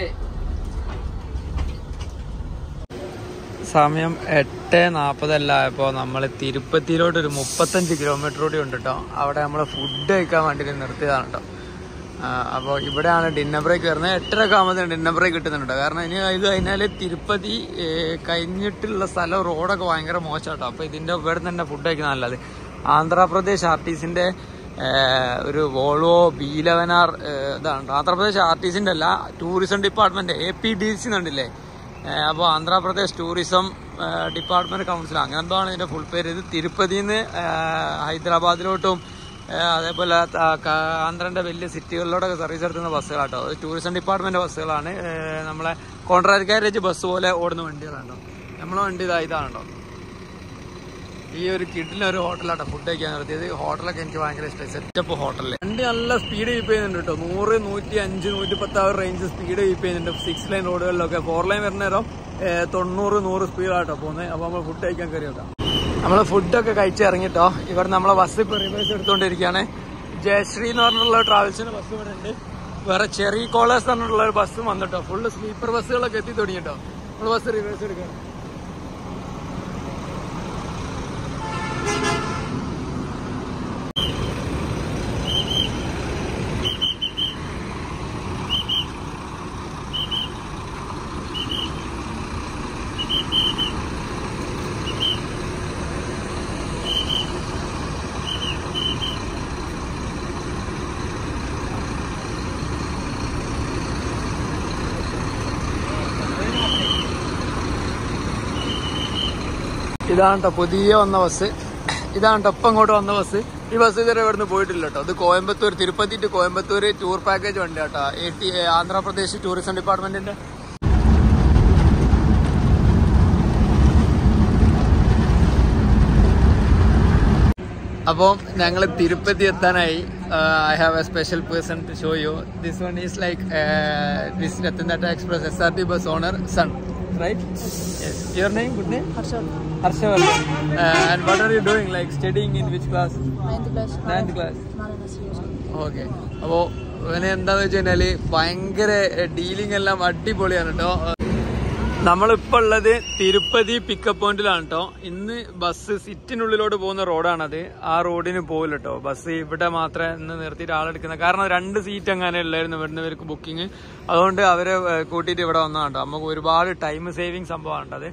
സമയം എട്ട് നാൽപ്പതെല്ലാം ആയപ്പോൾ നമ്മൾ തിരുപ്പതിയിലോട്ട് ഒരു മുപ്പത്തഞ്ച് കിലോമീറ്റർ കൂടി ഉണ്ട് കേട്ടോ അവിടെ നമ്മൾ ഫുഡ് കഴിക്കാൻ വേണ്ടിയിട്ട് നിർത്തിയതാണ് കേട്ടോ അപ്പോൾ ഇവിടെയാണ് ഡിന്നർ ബ്രേക്ക് വരുന്നത് എട്ടരക്ക് ആകുമ്പോഴത്തേന് ഡിന്നർ ബ്രേക്ക് കിട്ടുന്നുണ്ട് കാരണം ഇനി ഇത് കഴിഞ്ഞാൽ തിരുപ്പതി ഏ, കഴിഞ്ഞിട്ടുള്ള സ്ഥലം റോഡൊക്കെ ഭയങ്കര മോശമാട്ടോ അപ്പോൾ ഇതിൻ്റെ ഇവിടെ തന്നെ ഫുഡ് കഴിക്കുന്ന നല്ലത് ആന്ധ്രാപ്രദേശ് ആർ ടി സിൻ്റെ ഒരു വോൾവോ ബി ലെവൻ ആർ ഇതാണ് ആന്ധ്രാപ്രദേശ് ആർ ടി സിൻ്റെ അല്ല tourism department A P D C എന്നുണ്ടല്ലേ അപ്പോൾ ആന്ധ്രാപ്രദേശ് ടൂറിസം ഡിപ്പാർട്ട്മെന്റ് കൗൺസിൽ അങ്ങനെ എന്തോ ആണ് ഇതിന്റെ ഫുൾ പേര് ഇത് തിരുപ്പതിയിൽ നിന്ന് ഹൈദരാബാദിലോട്ടും ഏ, അതേപോലെ ത- ക- ആന്ധ്രന്റെ വലിയ സിറ്റികളിലോട്ടൊക്കെ സർവീസ് നടത്തുന്ന ബസ്സുകളാട്ടോ അത് ടൂറിസം ഡിപ്പാർട്ട്മെന്റ് ബസ്സുകളാണ് ഏ, നമ്മളെ കോൺട്രാക്ട് കാരേജ് ബസ് പോലെ ഓടുന്ന വണ്ടികളാണോ നമ്മളെ വണ്ടി ഇതാ ഇതാണോ ഈ ഒരു കിഡിലെ ഒരു ഹോട്ടലാട്ടോ ഫുഡ് കഴിക്കാൻ നിർത്തിയത് ഹോട്ടലൊക്കെ എനിക്ക് ഭയങ്കര ഇഷ്ടമായി സെറ്റപ്പ് ഹോട്ടലിൽ വണ്ടി നല്ല സ്പീഡ് കീപ്പ് ചെയ്യുന്നുണ്ട് കേട്ടോ നൂറ് നൂറ്റി അഞ്ച് നൂറ്റി പത്ത് ആ റേഞ്ച് സ്പീഡ് കീപ്പ് ചെയ്യുന്നുണ്ട് സിക്സ് ലൈൻ റോഡുകളിലൊക്കെ ഫോർ ലൈൻ വരുന്ന നേരം ഏഹ്, തൊണ്ണൂറ് നൂറ് സ്പീഡാട്ടോ പോകുന്നത് അപ്പോൾ നമ്മൾ ഫുഡ് കഴിക്കാൻ കയറി വെക്കാം നമ്മൾ ഫുഡൊക്കെ കഴിച്ച് ഇറങ്ങിട്ടോ ഇവിടെ നമ്മളെ ബസ് ഇപ്പോൾ റിവേഴ്സ് എടുത്തുകൊണ്ടിരിക്കുകയാണ് ജയശ്രീ എന്ന് പറഞ്ഞിട്ടുള്ള ട്രാവൽസിന്റെ ബസ് ഇവിടെ ഉണ്ട് വേറെ ചെറി കോളേഴ്സ് പറഞ്ഞിട്ടുള്ള ഒരു ബസ്സും വന്നിട്ടോ ഫുള്ള് സ്ലീപ്പർ ബസ്സുകളൊക്കെ എത്തി തുടങ്ങിട്ടോ നമ്മൾ ബസ് റിവേഴ്സ് എടുക്കണം ഇതാണ് കേട്ടോ പുതിയ വന്ന ബസ് ഇതാണ് കേട്ടോ ഇപ്പം അങ്ങോട്ട് വന്ന ബസ് ഈ ബസ് ഇതുവരെ ഇവിടുന്ന് പോയിട്ടില്ല കേട്ടോ ഇത് Coimbatore Tirupati to Coimbatore tour package വണ്ടി കേട്ടോ എ ടി ആന്ധ്രാപ്രദേശ് ടൂറിസം ഡിപ്പാർട്ട്മെന്റിന്റെ അപ്പോൾ ഞങ്ങൾ തിരുപ്പതി എത്താനായി I have a special person to show you this one is like this Ratan Tata express S R T bus owner son right your name good name Harshavardhan and what are you doing like studying in which class Ninth class. Ninth class Narayan Sri. Okay അപ്പോൾ ഇവന് എന്താന്ന് വെച്ച് കഴിഞ്ഞാല് ഭയങ്കര dealing എല്ലാം അടിപൊളിയാണ് കേട്ടോ നമ്മളിപ്പോൾ ഉള്ളത് തിരുപ്പതി പിക്കപ്പ് പോയിന്റിലാണ് കേട്ടോ ഇന്ന് ബസ് സിറ്റിനുള്ളിലോട്ട് പോകുന്ന റോഡാണത് ആ റോഡിന് പോകില്ല കേട്ടോ ബസ് ഇവിടെ മാത്രമേ ഇന്ന് നിർത്തിയിട്ട് ആളെടുക്കുന്നത് കാരണം രണ്ട് സീറ്റ് അങ്ങനെ ഉള്ളായിരുന്നു വരുന്നവർക്ക് ബുക്കിംഗ് അതുകൊണ്ട് അവരെ ഏഹ്, കൂട്ടിയിട്ട് ഇവിടെ വന്നതാണ് കേട്ടോ നമുക്ക് ഒരുപാട് ടൈം സേവിങ് സംഭവമാണ് അത്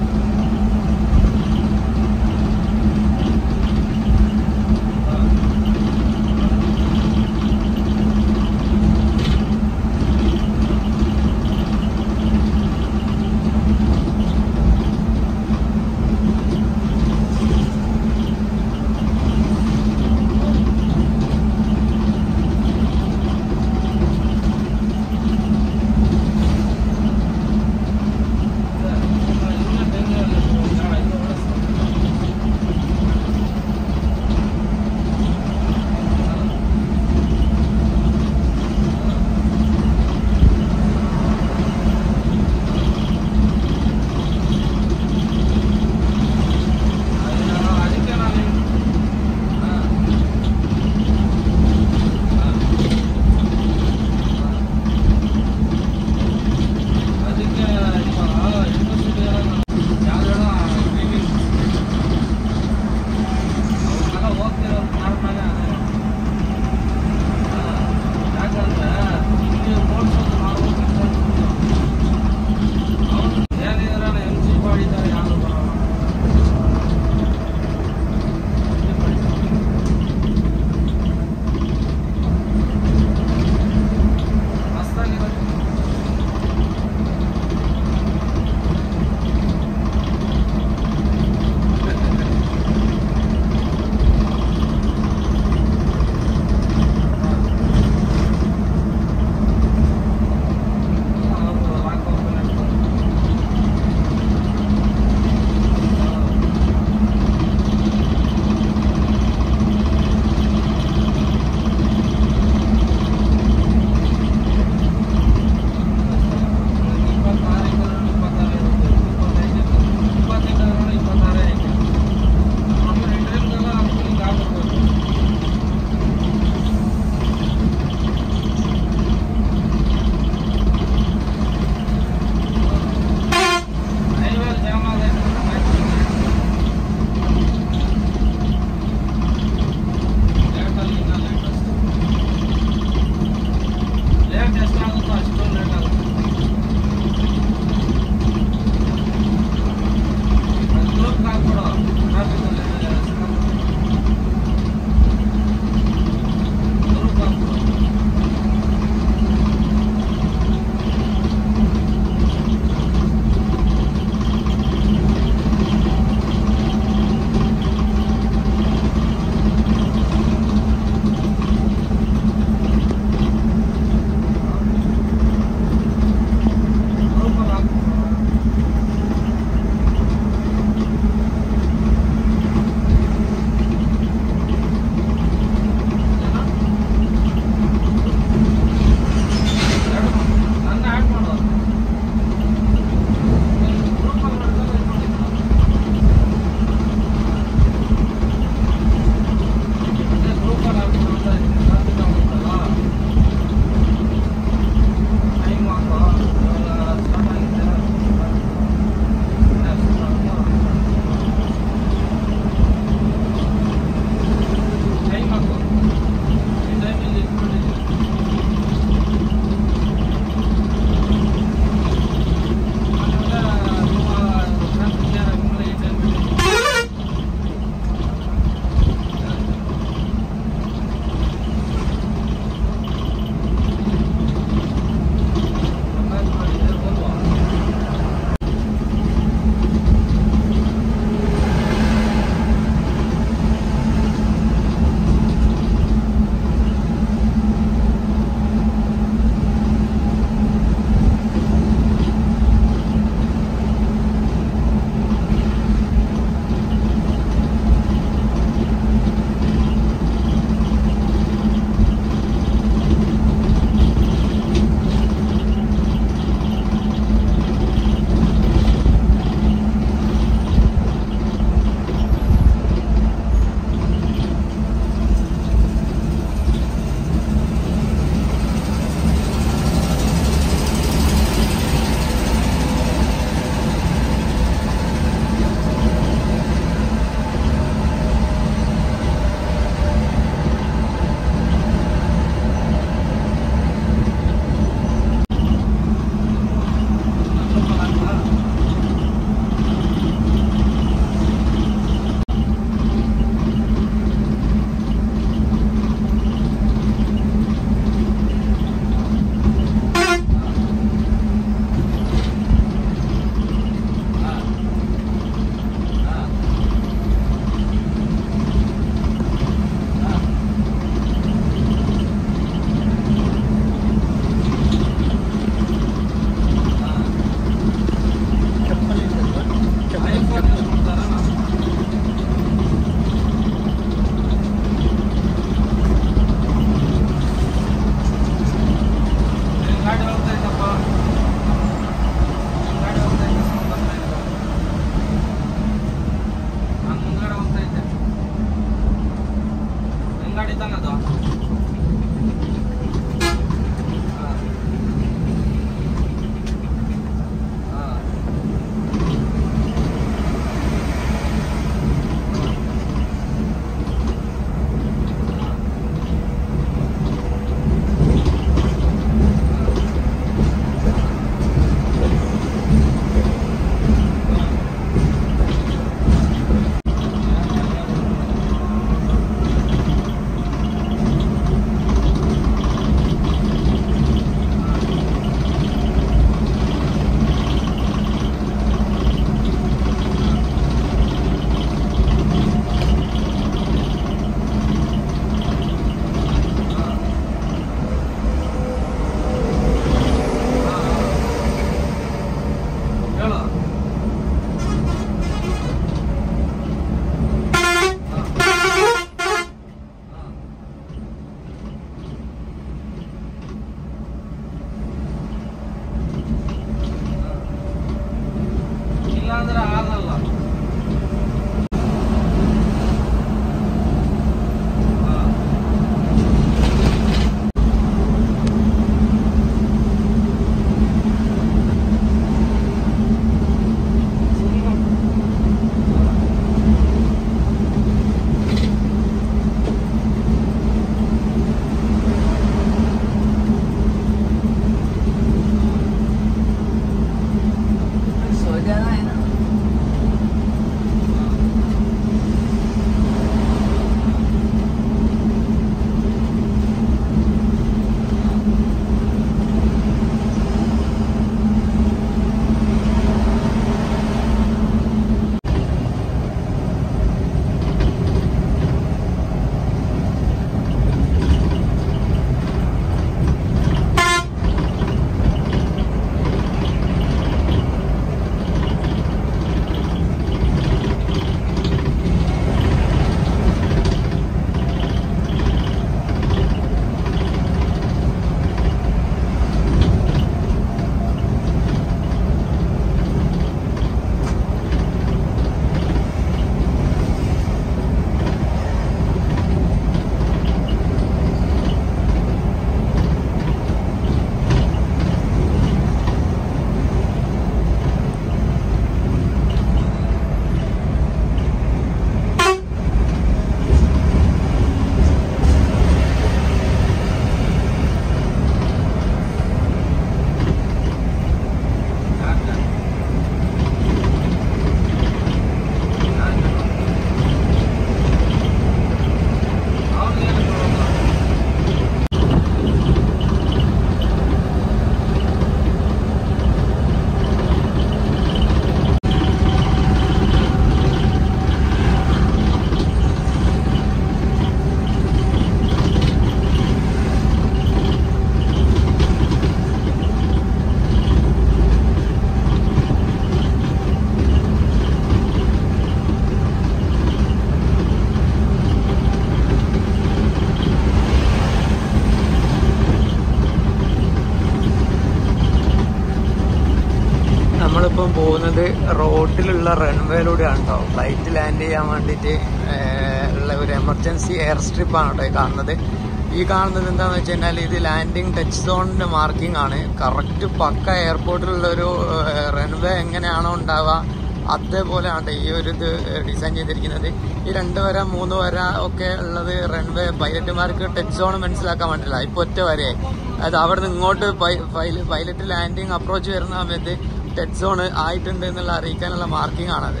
നമ്മളിപ്പം പോകുന്നത് റോഡിലുള്ള റൺവേയിലൂടെയാണ് കേട്ടോ ഫ്ലൈറ്റ് ലാൻഡ് ചെയ്യാൻ വേണ്ടിയിട്ട് ഏഹ്, ഉള്ള ഒരു എമർജൻസി എയർ സ്ട്രിപ്പാണ് കേട്ടോ ഈ കാണുന്നത് ഈ കാണുന്നത് എന്താണെന്ന് വെച്ച് കഴിഞ്ഞാൽ ഇത് ലാൻഡിങ് ടച്ച് സോണിന്റെ മാർക്കിംഗ് ആണ് കറക്റ്റ് പക്ക എയർപോർട്ടിലുള്ള ഒരു റൺവേ എങ്ങനെയാണോ ഉണ്ടാവുക അതേപോലെയാണ് ഈ ഒരു ഇത് ഡിസൈൻ ചെയ്തിരിക്കുന്നത് ഈ രണ്ട് വര മൂന്ന് വര ഒക്കെ ഉള്ളത് റൺവേ പൈലറ്റുമാർക്ക് ടച്ച് സോൺ മനസ്സിലാക്കാൻ പറ്റില്ല ഇപ്പൊ ഒറ്റ വരയായി അതായത് അവിടെ നിന്ന് ഇങ്ങോട്ട് പൈലറ്റ് ലാൻഡിങ് അപ്രോച്ച് വരുന്ന സമയത്ത് ടച്ച് സോൺ ആയിട്ടുണ്ട് എന്നുള്ള അറിയിക്കാനുള്ള മാർക്കിംഗ് ആണത്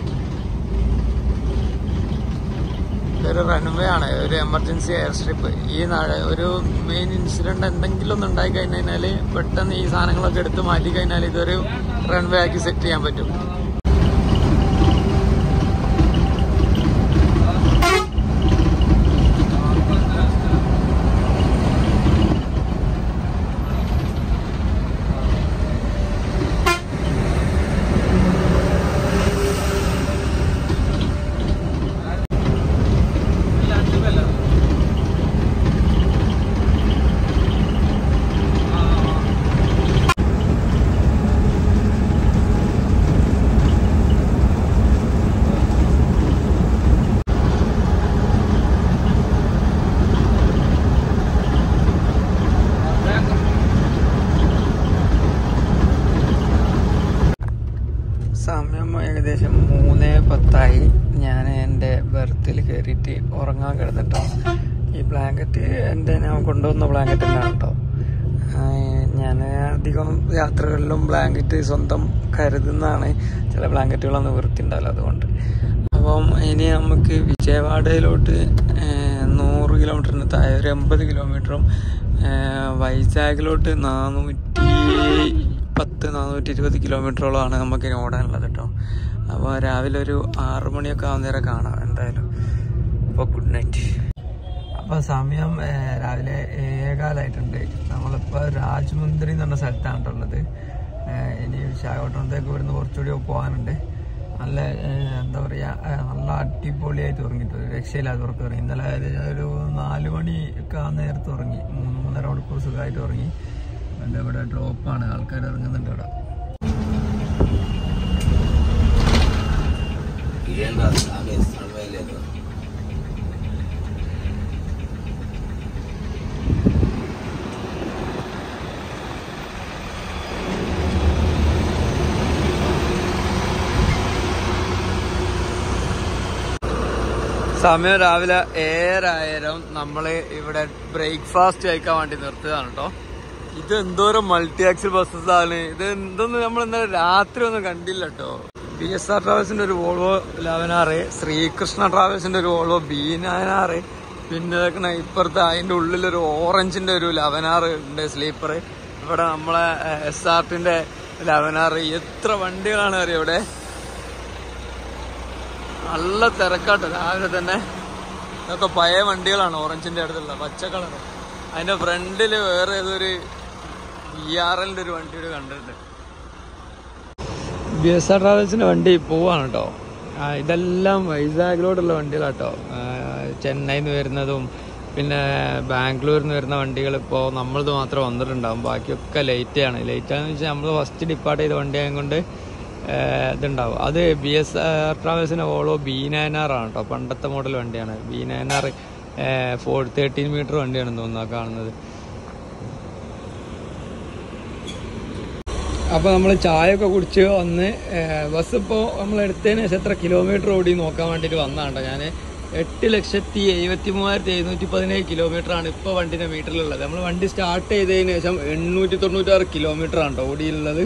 ഇതൊരു റൺവേ ആണ് ഒരു എമർജൻസി എയർ സ്ട്രിപ്പ് ഈ നാട് ഒരു മെയിൻ ഇൻസിഡന്റ് എന്തെങ്കിലും ഒന്ന് ഉണ്ടായി കഴിഞ്ഞാൽ പെട്ടെന്ന് ഈ സാധനങ്ങളൊക്കെ എടുത്ത് മാറ്റി കഴിഞ്ഞാൽ ഇതൊരു റൺവേ ആക്കി സെറ്റ് ചെയ്യാൻ പറ്റും സമയം ഏകദേശം മൂന്ന് പത്തായി ഞാൻ എൻ്റെ ബർത്തിൽ കയറിയിട്ട് ഉറങ്ങാൻ കിടന്നിട്ടോ ഈ ബ്ലാങ്കറ്റ് എൻ്റെ ഞാൻ കൊണ്ടുവന്ന ബ്ലാങ്കറ്റ് തന്നെയാണ് കേട്ടോ ഞാൻ അധികം യാത്രകളിലും ബ്ലാങ്കറ്റ് സ്വന്തം കരുതുന്നതാണ് ചില ബ്ലാങ്കറ്റുകളൊന്നും വൃത്തിണ്ടാവില്ല അതുകൊണ്ട് അപ്പം ഇനി നമുക്ക് വിജയവാഡയിലോട്ട് ഏഹ്, നൂറ് കിലോമീറ്ററിന് താഴെ ഒരു എൺപത് കിലോമീറ്ററും ഏഹ്, വൈജാഗിലോട്ട് നാനൂറ്റി പത്ത് നാനൂറ്റി ഇരുപത് കിലോമീറ്ററോളമാണ് നമുക്ക് ഇനി ഓടാനുള്ളത് കേട്ടോ അപ്പോൾ രാവിലെ ഒരു ആറു മണിയൊക്കെ ആവുന്നേരം കാണാം എന്തായാലും അപ്പോൾ ഗുഡ് നൈറ്റ് അപ്പോൾ സമയം ഏഹ്, രാവിലെ ഏകാലായിട്ടുണ്ട് നമ്മളിപ്പോൾ രാജ്മുന്ദ്രി എന്ന് പറഞ്ഞ സ്ഥലത്താണ് ട്ടോ ഉള്ളത് ഏഹ്, ഇനി വിശാഖപട്ടണത്തേക്ക് ഇവിടുന്ന് കുറച്ചുകൂടി പോകാനുണ്ട് നല്ല ഏഹ്, എന്താ പറയുക നല്ല അടിപൊളിയായിട്ട് ഉറങ്ങിയിട്ട് ഒരു രക്ഷയില്ലാതെ ഉറക്കം ഉറങ്ങി ഇന്നലെ ഏകദേശം ഒരു നാല് മണി ഒക്കെ ആ നേരത്ത് ഉറങ്ങി മൂന്ന് മൂന്നര മണിക്കൂർ സുഖമായിട്ട് ഉറങ്ങി എൻ്റെ ഇവിടെ ഡ്രോപ്പാണ് ആൾക്കാർ ഇറങ്ങുന്നുണ്ട് ഇവിടെ ಇದೇನು ಆಮೇಲೆ ಸಣ್ಣ ಅದು സമയം രാവിലെ ഏഴായിരം നമ്മള് ഇവിടെ ബ്രേക്ക്ഫാസ്റ്റ് കഴിക്കാൻ വേണ്ടി നിർത്തിയതാണ് കേട്ടോ ഇത് എന്തോരം മൾട്ടി ആക്സിൽ ബസ്സസ് ആണ് ഇത് എന്തൊന്നും നമ്മൾ ഇന്നലെ രാത്രി ഒന്നും കണ്ടില്ല കേട്ടോ ബി എസ് ആർ ട്രാവൽസിന്റെ ഒരു വോൾവോ ലെവനാറ് ശ്രീകൃഷ്ണ ട്രാവൽസിന്റെ ഒരു വോൾവോ ബി നയനാറ് പിന്നെ ഇതൊക്കെ ഇപ്പുറത്ത് അതിന്റെ ഉള്ളിലൊരു ഓറഞ്ചിന്റെ ഒരു ലെവനാറ് ഉണ്ട് സ്ലീപ്പർ ഇവിടെ നമ്മളെ എസ് ആർ ടിന്റെ ലെവനാറ് എത്ര വണ്ടികളാണ് അറിയോ ഇവിടെ നല്ല തിരക്കാട്ടോ രാവിലെ തന്നെ ഇതൊക്കെ പഴയ വണ്ടികളാണ് ഓറഞ്ചിന്റെ അടുത്തുള്ള പച്ച കളർ അതിന്റെ ഫ്രണ്ടില് വേറെ ഏതൊരു ബി ആർ എല്ലിന്റെ ഒരു വണ്ടിയുടെ കണ്ടിട്ടുണ്ട് ബി എസ് ആർ ട്രാവൽസിന്റെ വണ്ടി പോവാണ് കേട്ടോ ഇതെല്ലാം വൈസാഗിലോട്ടുള്ള വണ്ടികളാട്ടോ ചെന്നൈയിൽ നിന്ന് വരുന്നതും പിന്നെ ബാംഗ്ലൂരിൽ നിന്ന് വരുന്ന വണ്ടികൾ ഇപ്പോൾ നമ്മളത് മാത്രം വന്നിട്ടുണ്ടാവും ബാക്കിയൊക്കെ ലേറ്റ് ആണ് ലേറ്റ് ആണെന്ന് വെച്ചാൽ നമ്മൾ ഫസ്റ്റ് ഡിപ്പാർട്ട് ചെയ്ത വണ്ടി ആയതുകൊണ്ട് ഏഹ് ഇതുണ്ടാവും അത് ബി എസ് ആർ ട്രാവൽസിന്റെ ഓളോ ബി നയൻ ആർ ആണ് കേട്ടോ പണ്ടത്തെ മോഡൽ വണ്ടിയാണ് B nine R four thirteen meter വണ്ടിയാണെന്ന് തോന്നുന്നു ആ കാണുന്നത് അപ്പോൾ നമ്മൾ ചായ ഒക്കെ കുടിച്ച് വന്ന് ബസ് ഇപ്പോൾ നമ്മൾ എടുത്തതിന് ശേഷം എത്ര കിലോമീറ്റർ ഓടി നോക്കാൻ വേണ്ടിയിട്ട് വന്നതാണ് ഞാൻ എട്ട് ലക്ഷത്തി എഴുപത്തി മൂവായിരത്തി എഴുന്നൂറ്റി പതിനേഴ് കിലോമീറ്റർ ആണ് ഇപ്പോൾ വണ്ടിന്റെ മീറ്ററിലുള്ളത് നമ്മൾ വണ്ടി സ്റ്റാർട്ട് ചെയ്തതിന് ശേഷം എണ്ണൂറ്റി തൊണ്ണൂറ്റാറ് കിലോമീറ്റർ ആണ് ട്ടോ ഓടിയുള്ളത്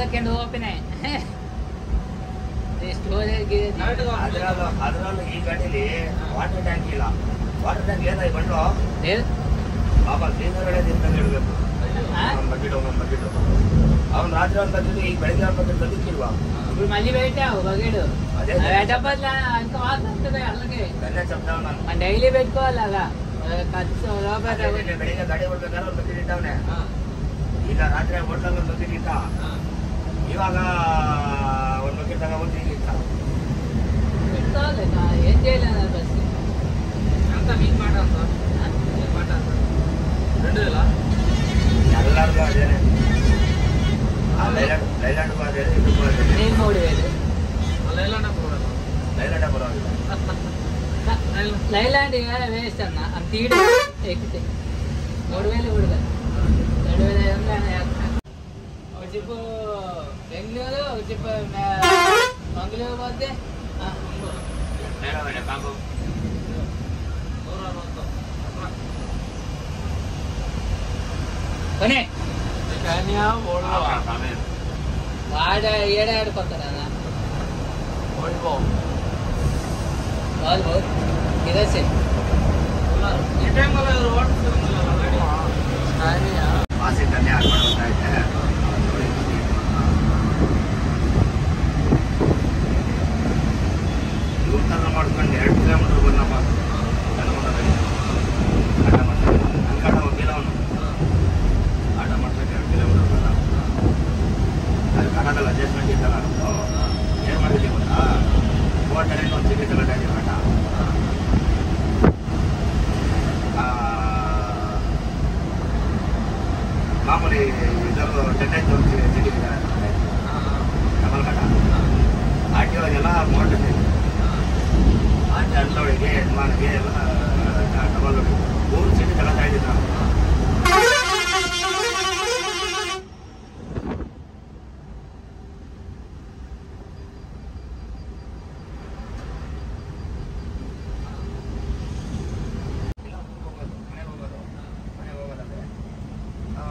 ഒക്കെ ഉണ്ട് ഓപ്പനെ സ്റ്റോറേജ് ಅದ್ರಲ್ಲೂ ಅದ್ರಲ್ಲೂ ಈ ಗಾಡಿಲಿ ವಾಟರ್ ಟ್ಯಾಂಕ್ ಇಲ್ಲ ವಾಟರ್ ಟ್ಯಾಂಕ್ ಏನಾಗಿ ಬಂದು ಪಾಪ ಕ್ಲೀನರ್ ದಿಂದ ಇಡಬೇಕು ಒಂದು ಬಕೆಟ್ ಒಂದೊಂದು ಬಕೆಟ್ ಅವ್ನು ರಾತ್ರಿ ಒಂದು ಬಕೆಟ್ ಈಗ ಬೆಳಗ್ಗೆ ಒಂದು ಬಕೆಟ್ ಬದುಕಿಲ್ವಾ ఇప్పుడు మళ్ళీ పెట్టావు బగేడు అదే. పెట్టకపోతే ఇంకా వాసన వస్తుంది అలాగే ಬೆನ್ನೆ ಚಪ್ಪ ನಾನು మనం డైలీ పెట్టుకోవాలి అలా ఖర్చు లోపల ಅದೇ ಬೆಳಿಗ್ಗೆ ಗಾಡಿ ಹೊಡ್ಬೇಕಾದ್ರೆ ಒಂದು ಬಕೆಟ್ ಇಟ್ಟವನೆ ಈಗ ರಾತ್ರಿ ಹೋಟ್ಲಲ್ಲಿ ಒಂದು ಬಕೆಟ್ ಇಟ್ಟ ಇವಾಗ ಒಂದು ಬಕೆಟ್ ತಗೊಂಡ್ಬಂದು ಈಗ ಇಟ್ಟ పెట్టుకోవాలి నా- ఏం చేయలేదు బస్ అంతా మీకు మాట అంతా మీకు మాట అంతా రెండు వేల ಎಲ್ಲರಿಗೂ ಅದೇನೆ ಆ ಲೈಲಾಂಡ್ ಲೈಲಾಂಡ್ಗೂ ಅದೇನೆ ಇದಕ್ಕೂ ಅದೇನೆ నేను మూడు వేలు మళ్ళీ ఎలా పోవడం ಲೈಲಾಂಡ ಪರವಾಗಿಲ್ಲ లైలాండ్ వేస్ట్ అన్న అంత తీడు ఎక్కితే మూడు వేలు కూడా కాదు రెండు వేల ఐదు వందలు ఒక చిప్పు బెంగళూరు ఒక చిప్పు మంగళూరు పోతే ఆ, ಮೇಡಮ್ ಕಾಂಬು కొనే కానియా ఓడిపో ಆಮೇಲೆ వాడ ఏడాడుకొస్తాడు అన్న ఓడిపో వాళ్ళు ఇదే ఈ టైంలో ఎవరు ఓడిపోతుంది కానియా ವಾಸಿ ಕನ್ಯೆ ಹಾಕೊಂಡು ಹೋಗ್ತಾ ಇದ್ದೆ ಊಟನ ಮಾಡ್ಕೊಂಡು ಎರಡು ಕಿಲೋಮೀಟರ್ ಬಂದಪ್ಪ ಕನಮಂಗಲದಲ್ಲಿ. ಆಟ ಮಾಡ್ತಾರೆ ಅಂಗಾಟ ಹೋಗಿಲ್ಲ ಅವನು ಆಟ ಮಾಡ್ಬೇಕು ಎರಡು ಕಿಲೋಮೀಟರ್ ಬಂದ ಅದು ಕನ್ನಡದಲ್ಲಿ ಅಡ್ಜಸ್ಟ್ಮೆಂಟ್ ಇತ್ತಲ್ಲ ನಮ್ದು ಏನು ಮಾಡಿದ್ವಿ ಗೊತ್ತಾ ಹೋಟೆಲಿಂದ ಒಂದು ಸಿಟಿ ತಗೊಂಡು ಆಟ ಆ, ಮಾಮೂಲಿ ಇದರದ್ದು ಟೆಂಡೆಂಟ್ ಒಂದು ಸಿಟಿದ್ದಾರೆ ಕಮಲ್ಘಟ್ಟ ಆರ್ ಟಿ ಒಗೆಲ್ಲ ಮೂವತ್ತು ಆಚೆ ಅಲ್ಲೋಳಿಗೆ ಯಜಮಾನಿಗೆ ಎಲ್ಲ ಡಬಲ್ ಮೂರು ಸೀಟ್ ತಗೊಳ್ತಾ ಇದ್ದಿದ್ದು ನಾವು ಮನೆಗೆ ಹೋಗೋದು ಮನೆಗೆ ಹೋಗೋದಂದ್ರೆ ಆ,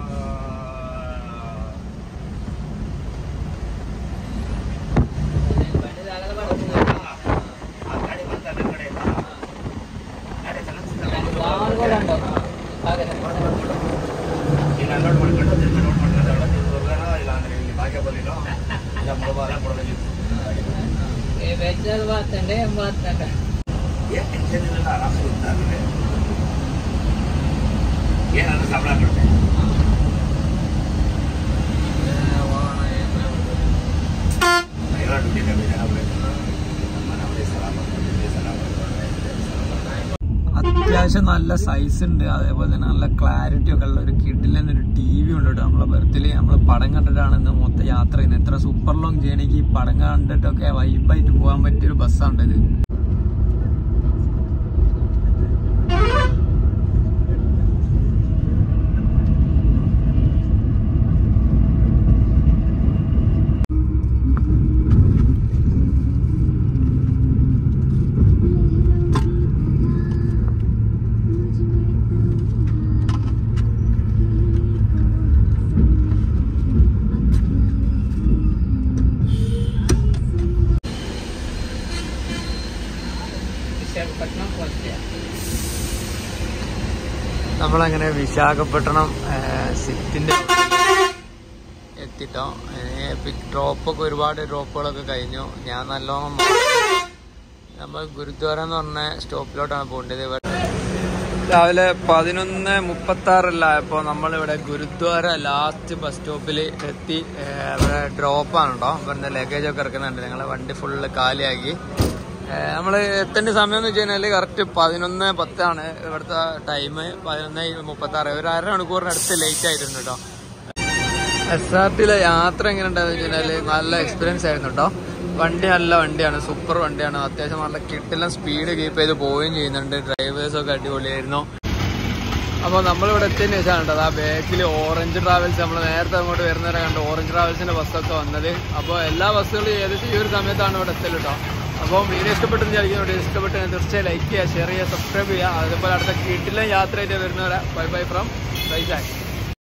బండి తగలబడుతుంది ಆ ಗಾಡಿ ಬಂತ ನನ್ನ ಕಡೆ ಇಲ್ಲ ಗಾಡಿ ಚೆನ್ನಾಗಿ వాహనాలు కూడా ఉండవు బాగా ಈಗ ಅನ್ಲೋಡ್ ಮಾಡ್ಕೊಂಡು ತಿರ್ಗಿ ನೋಡ್ ಮಾಡ್ಕೊಂಡು ಎಲ್ಲ ತಿರ್ಗಿ ಬರ್ಗಾನ ಇಲ್ಲ ಅಂದ್ರೆ ಇಲ್ಲಿ ಭಾಗ್ಯ ಬರಲಿಲ್ಲ ಇಲ್ಲ ಮುಳಬಾರ ಕೊಡಬೇಕಿತ್ತು ఏ వెజ్జలు పోతుండే ఏం పోతుండ ಏನ್ ಟೆನ್ಷನ್ ಇರಲಿಲ್ಲ ಆರಾಮ್ ಇರ್ತಾರೆ ಏನಂದ್ರೆ ಸಂಬಳ ಕೊಡ್ತೆ ಎಲ್ಲ ದುಡ್ಡಿ ಕಮ್ಮಿ ಜನ ಬೇಕು ನಮ್ಮ ನಮ್ಮದೇ ಸಲ ಬರ್ತಾರೆ ಸಲ ಬರ್ತಾರೆ അത്യാവശ്യം നല്ല സൈസ് ഉണ്ട് അതേപോലെ തന്നെ നല്ല ക്ലാരിറ്റി ഒക്കെ ഉള്ള ഒരു കിഡിലെന്ന് ഒരു ടി വി ഉണ്ട് കേട്ടോ നമ്മളെ ബർത്തിൽ നമ്മൾ പടം കണ്ടിട്ടാണ് ഇന്ന് മൊത്തം യാത്ര ചെയ്യുന്നത് എത്ര സൂപ്പർ ലോങ് ചെയ്യണമെങ്കിൽ ഈ പടം കണ്ടിട്ടൊക്കെ വൈബായിട്ട് പോകാൻ പറ്റിയൊരു ബസ്സാണ് ഇത് విశాఖపట్నం పోతే നമ്മളങ്ങനെ വിശാഖപട്ടണം സിറ്റിന്റെ എത്തിട്ടോ ഡ്രോപ്പൊക്കെ ഒരുപാട് ഡ്രോപ്പുകളൊക്കെ കഴിഞ്ഞു ഞാൻ നല്ലോണം നമ്മൾ ഗുരുദ്വാര എന്ന് പറഞ്ഞ സ്റ്റോപ്പിലോട്ടാണ് പോകേണ്ടത് ഇവിടെ രാവിലെ പതിനൊന്ന് മുപ്പത്തി ആറല്ല ഇപ്പോൾ നമ്മളിവിടെ ഗുരുദ്വാര ലാസ്റ്റ് ബസ് സ്റ്റോപ്പിൽ എത്തി ഏഹ് ഇവിടെ ഡ്രോപ്പാണ് കേട്ടോ ഇവിടുന്ന് ലഗേജ് ഒക്കെ ഇറക്കുന്നുണ്ട് ഞങ്ങളെ വണ്ടി ഫുള്ള് കാലിയാക്കി നമ്മൾ എത്തേണ്ട സമയം എന്ന് വെച്ച് കഴിഞ്ഞാൽ കറക്റ്റ് പതിനൊന്ന് പത്താണ് ഇവിടുത്തെ ടൈം പതിനൊന്ന് മുപ്പത്തി ആറ് ഒരു അര മണിക്കൂറിനടുത്ത് ലേറ്റ് ആയിട്ടുണ്ട് കേട്ടോ എസ് ആർ ടിയിലെ യാത്ര എങ്ങനെ ഉണ്ടായെന്ന് വെച്ച് കഴിഞ്ഞാല് നല്ല എക്സ്പീരിയൻസ് ആയിരുന്നു കേട്ടോ വണ്ടി നല്ല വണ്ടിയാണ് സൂപ്പർ വണ്ടിയാണ് അത്യാവശ്യം നല്ല കിട്ടില്ല സ്പീഡ് കീപ്പ് ചെയ്ത് പോവുകയും ചെയ്യുന്നുണ്ട് ഡ്രൈവേഴ്സ് ഒക്കെ അടിപൊളിയായിരുന്നു അപ്പോൾ നമ്മളിവിടെ എത്തിയതിന് ശേഷമാണ് കേട്ടോ ആ ബാക്കിൽ ഓറഞ്ച് ട്രാവൽസ് നമ്മൾ നേരത്തെ അങ്ങോട്ട് വരുന്നവരെ കണ്ട് ഓറഞ്ച് ട്രാവൽസിന്റെ ബസ്സൊക്കെ വന്നത് അപ്പോൾ എല്ലാ ബസ്സുകളും ഏകദേശം ഈ ഒരു സമയത്താണ് ഇവിടെ എത്തൽ കേട്ടോ അപ്പോൾ വീഡിയോ ഇഷ്ടപ്പെട്ടെന്ന് വിചാരിക്കുന്നു വീഡിയോ ഇഷ്ടപ്പെട്ട് തീർച്ചയായും ലൈക്ക് ചെയ്യുക ഷെയർ ചെയ്യുക സബ്സ്ക്രൈബ് ചെയ്യുക അതുപോലെ അടുത്ത കിട്ടില്ല യാത്രയായിട്ട് വരുന്നവരെ bye bye from bye Chai